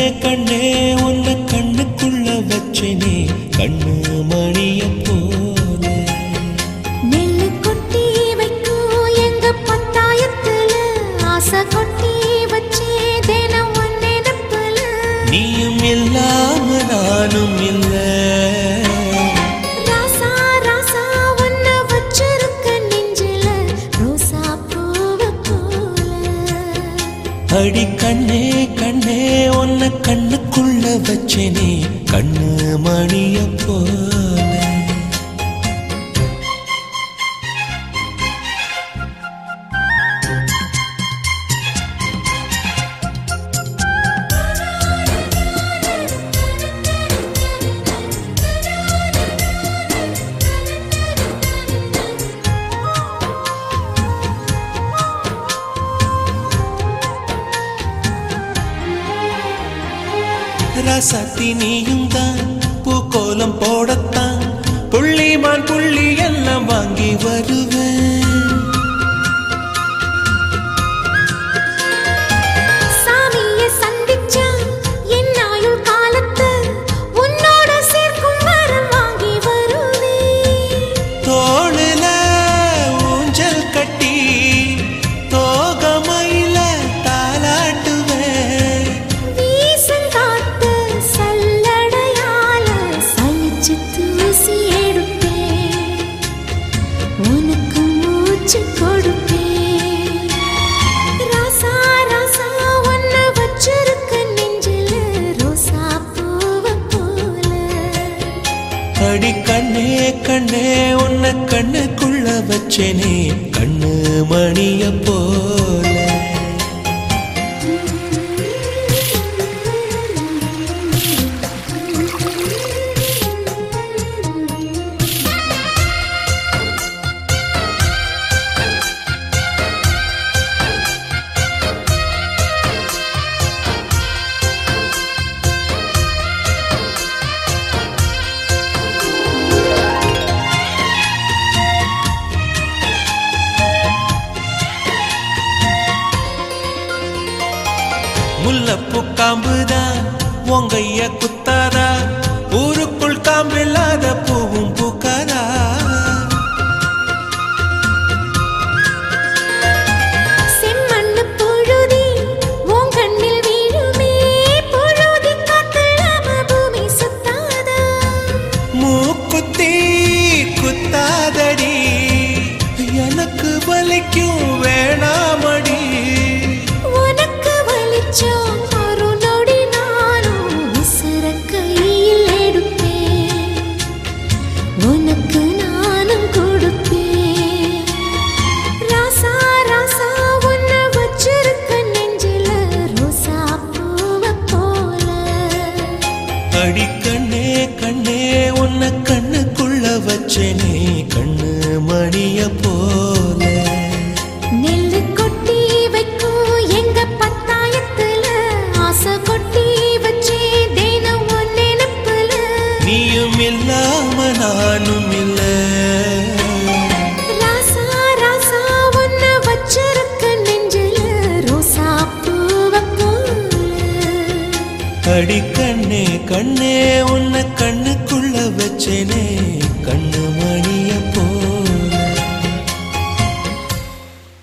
கண்ணே உன்னை கண்ணுக்குள்ள வச்சனே கண்ணு மணிய போல நெல்லு கொட்டி வைக்கும் எங்க பத்தாயத்துல ஆசை கொட்டி வச்சே தினம் உன் நினைப்புல நீயும் இல்லாம நானும் இல்ல ராசா ராசா உன்னை வச்சிருக்க நெஞ்சில ரோசா பூவை போல அடி கண்ணே கண்ணே உன்னை கண்ணுக்குள்ள வச்சனே கண்ணு மணிய போல ரசத்தி நீயும் தான் பூக்கோலம் போடத்தான் புள்ளிமான் புள்ளி எல்லாம் வாங்கி வருவேன் சாமியை சந்திச்சா என் ஆயுள் காலத்து உன்னோட சேர்க்கும் வரம் வாங்கி வருவேன் தோளுல ஊஞ்சல் கட்டி தோகமையில தாலாட்டுவேன் வீசங்காத்து சல்லடையால சலிச்சு தூசி எடுப்பேன் உனக்கு மூச்சு கொடுப்பேன் ராசா ராசா உன்னை வச்சிருக்க நெஞ்சில ரோசா பூவை போல அடி கண்ணே கண்ணே உன்னை கண்ணுக்குள்ள வச்சேனே கண்ணு மணிய போல முல்லப்பூ காம்புதான் உங்கைய குத்தாதா ஊருக்குள் காம்பில்லாத பூவும் பூக்காதா செம்மண்ணு புழுதி உன் கண்ணில் வீழுமே புழுதி காத்தலாம பூமி சுத்தாதா மூக்குத்தி குத்தாதடி எனக்கு வலிக்கும் வேணாமடி உனக்கு வலிச்சோம் ஒரு நொடி நானும் உசுர கையில் எடுப்பேன் உனக்கு நானும் கொடுப்பேன் ராசா ராசா உன்னை வச்சிருக்க நெஞ்சில ரோசா பூவை போல அடி கண்ணே கண்ணே உன்னை கண்ணுக்குள்ள வச்சேனே கண்ணு மணிய போல நெல்லு கொட்டி வைக்கும் எங்க பத்தாயத்துல ஆசை கொட்டி வச்சே தினம் உன் நினைப்புல நீயும் இல்லாம நானும் இல்ல ராசா ராசா உன்னை வச்சிருக்க நெஞ்சில ரோசா பூவை போல அடி கண்ணே கண்ணே உன்னை கண்ணுக்குள்ள வச்சேனே கண்ணு மணிய போ